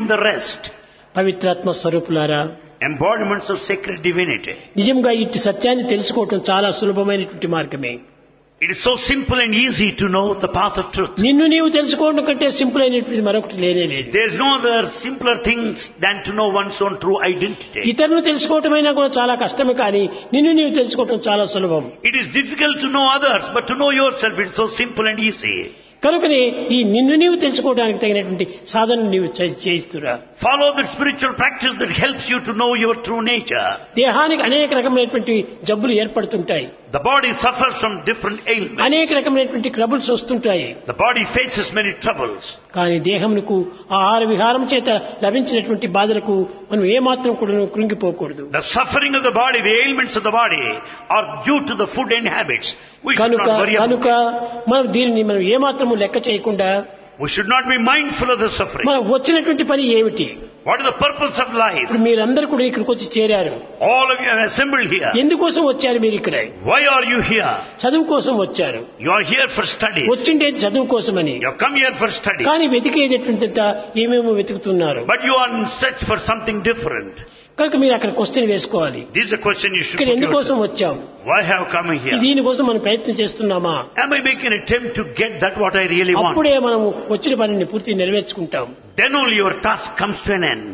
the rest. పవిత్రాత్మ స్వరూపులారా Embodiments of sacred divinity. నిజంగా ఇట్టి సత్యాన్ని తెలుసుకోవటం చాలా సులభమైనటువంటి మార్గమే It is so simple and easy to know the path of truth. నిన్ను నీవు తెలుసుకోవడం కంటే సింపుల్ అయినటువంటి మరొకటి లేనే లేదు There is no other simpler things than to know one's own true identity. ఇతరులను తెలుసుకోవటమైనా కూడా చాలా కష్టమే కానీ నిన్ను నీవు తెలుసుకోవటం చాలా సులభం It is difficult to know others, but to know yourself it is so simple and easy. కనుకనే ఈ నిన్ను నీవు తెలుసుకోవడానికి తగినటువంటి సాధన నీవు చే- చేయిస్తురా Follow the spiritual practice that helps you to know your true nature. దేహానికి అనేక రకమైనటువంటి జబ్బులు ఏర్పడుతుంటాయి The body suffers from different ailments. అనేక రకమైనటువంటి ట్రబుల్స్ వస్తుంటాయి The body faces many troubles. కానీ దేహమునకు ఆహార విహారం చేత లభించినటువంటి బాధలకు మనం ఏమాత్రం కూడా కృంగిపోకూడదు The suffering of the body, the ailments of the body are due to the food and habits. We should కనుక not worry కనుక about మనం దీనిని మనం ఏమాత్రము లెక్క చేయకుండా We should not be mindful of the suffering. మనం వచ్చినటువంటి పని ఏమిటి What is the purpose of life? ఇప్పుడు మీరందరూ కూడా ఇక్కడికి వచ్చి చేరారు All of you have assembled here. ఎందుకోసం వచ్చారు మీరు ఇక్కడ Why are you here? చదువు కోసం వచ్చారు You are here for study. వచ్చిండేది చదువు కోసమని You have come here for study. కానీ వెతికేటటువంటి ఏమేమో వెతుకుతున్నారు But you are in search for something different. కనుక మీరు అక్కడ క్వశ్చన్ వేసుకోవాలి This is a question you should ఇక్కడ put ఎందుకోసం yourself. వచ్చాం Why have come here? దీనికోసం మనం ప్రయత్నం చేస్తున్నామా Am I making an attempt to get that what I really want? అప్పుడే మనము వచ్చిన పనిని పూర్తి నెరవేర్చుకుంటాం Then only your task comes to an end.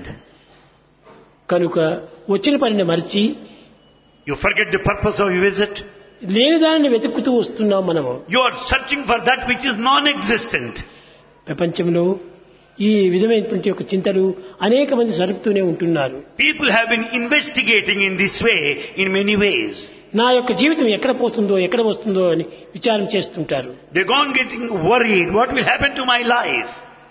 కనుక వచ్చిన పనిని మరిచి You forget the purpose of your visit. లేని దానిని వెతుకుతూ వస్తున్నాం మనము You are searching for that which is non-existent. ప్రపంచంలో ఈ విధమైనటువంటి ఒక చింతలు అనేక మంది జరుపుతూనే ఉంటున్నారు People have been investigating in this way in many ways. నా యొక్క జీవితం ఎక్కడ పోతుందో ఎక్కడ వస్తుందో అని విచారం చేస్తుంటారు They're gone getting worried. What will happen to my life?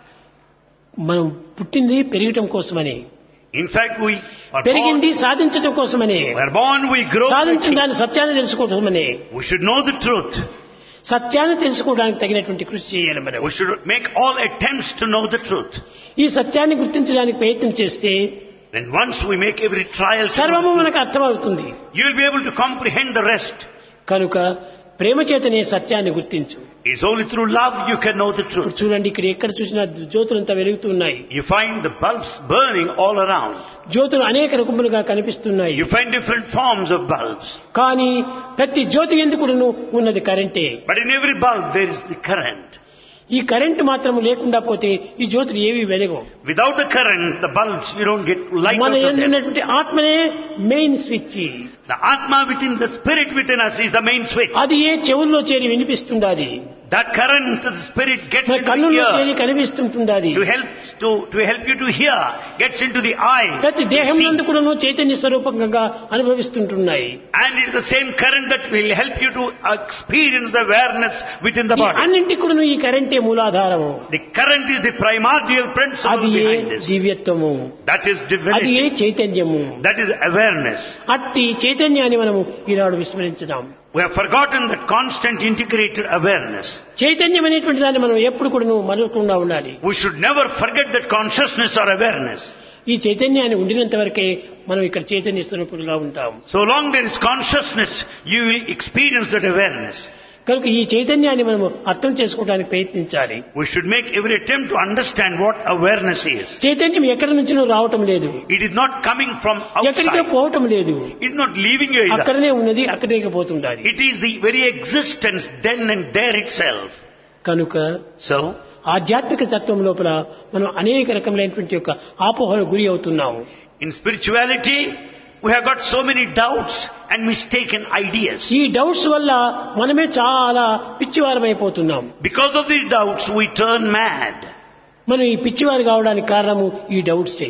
మనం పుట్టింది పెరగటం కోసమని In fact, we are పెరిగింది born, సాధించడం కోసమని we are born, we grow. సాధించిన దాని సత్యాన్ని తెలుసుకోవటమని We should know the truth. సత్యాన్ని తెలుసుకోవడానికి తగినటువంటి కృషి చేయాలి మనం We should make all attempts to know the truth. ఈ సత్యాన్ని గుర్తించడానికి ప్రయత్నం చేస్తే Then once we make every trial, to know సర్వము the truth, మనకు అర్థమవుతుంది you will be able to comprehend the rest. కనుక ప్రేమ చేతనే సత్యాన్ని గుర్తించు It's only through love you can know the ఇప్పుడు truth. చూడండి ఇక్కడ ఎక్కడ చూసినా జ్యోతులంతా వెలుగుతూ ఉన్నాయి You find the bulbs burning all around. జ్యోతులు అనేక రకములుగా కనిపిస్తున్నాయి You find different forms of bulbs. కానీ ప్రతి జ్యోతి ఎందుకును ఉన్నది కరెంటే But in every bulb there is the current. ఈ కరెంట్ మాత్రం లేకుండా పోతే ఈ జ్యోతులు ఏవి వెలగవు Without the current, the bulbs, you don't get light మన out of them. ఎందున్నటువంటి ఆత్మనే main switch The Atma within, the spirit within us is the main switch. అది ఏ చెవుల్లో చేరి వినిపిస్తుండాది That current, the spirit gets మన into the కన్నుల్లో చేరి ear కనిపిస్తుంటుండాది to help, to, to help you to hear, gets into the eye. ప్రతి to దేహం see. నందు కూడాను చైతన్య స్వరూపంగా అనుభవిస్తుంటున్నాయి And it is the same current that will help you to experience the awareness within the ఈ body. అన్నింటి కూడాను ఈ కరెంటే మూలాధారము The current is the primordial principle అది ఏ behind this. దివ్యత్వము That is అది divinity. ఏ చైతన్యము That is awareness. అట్టి చైతన్యాన్ని మనము ఈనాడు విస్మరించుదాం We have forgotten that constant integrated awareness. చైతన్యం అనేటువంటి దాన్ని మనం ఎప్పుడు కూడా మరవకుండా ఉండాలి We should never forget that consciousness or awareness. ఈ చైతన్యాన్ని ఉండినంత వరకే మనం ఇక్కడ చైతన్య స్వరూపులుగా ఉంటాం So long there is consciousness, you will experience that awareness. కనుక ఈ చైతన్యాన్ని మనం అర్థం చేసుకోవడానికి ప్రయత్నించాలి We should make every attempt to understand what awareness is. చైతన్యం ఎక్కడి నుంచినో రావటం లేదు It is not coming from ఎక్కడికో outside. పోవటం లేదు It is not leaving you either. అక్కడనే ఉన్నది అక్కడే పోతుండాలి It is the very existence then and there itself. కనుక So, ఆధ్యాత్మిక తత్వం లోపల మనం అనేక రకములైనటువంటి యొక్క ఆపోహలకు గురి అవుతున్నాము in spirituality, we have got so many doubts and mistaken ideas. ఈ డౌట్స్ వల్ల మనమే చాలా పిచ్చివారమైపోతున్నాం Because of these doubts, we turn mad. మనం ఈ పిచ్చివారు కావడానికి కారణము ఈ డౌట్సే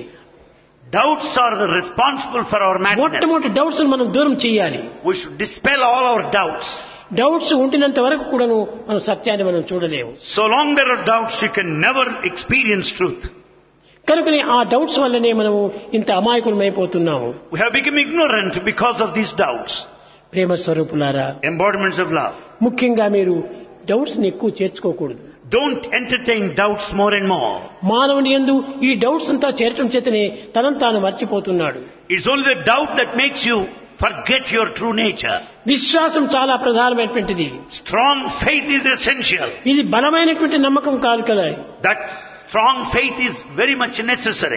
Doubts are the responsible for our madness. మొట్టమొదటి డౌట్స్ మనం దూరం చేయాలి We should dispel all our doubts. Doubts ఉండినంత వరకు కూడాను మనం సత్యాన్ని మనం చూడలేము So long there are doubts, you can never experience truth. కనుకనే ఆ డౌట్స్ వల్లనే మనము ఇంత అమాయకులమైపోతున్నాము We have become ignorant because of these doubts. ప్రేమ స్వరూపులారా Embodiments of love. ముఖ్యంగా మీరు డౌట్స్ ని ఎక్కువ చేర్చుకోకూడదు Don't entertain doubts more and more. మానవుని యందు ఈ డౌట్స్ అంతా చేరటం చేతనే తనను తాను మర్చిపోతున్నాడు It's only the doubt that makes you forget your true nature. విశ్వాసం చాలా ప్రధానమైనటువంటిది Strong faith is essential. ఇది బలమైనటువంటి నమ్మకం కాదు కదా That strong faith is very much necessary.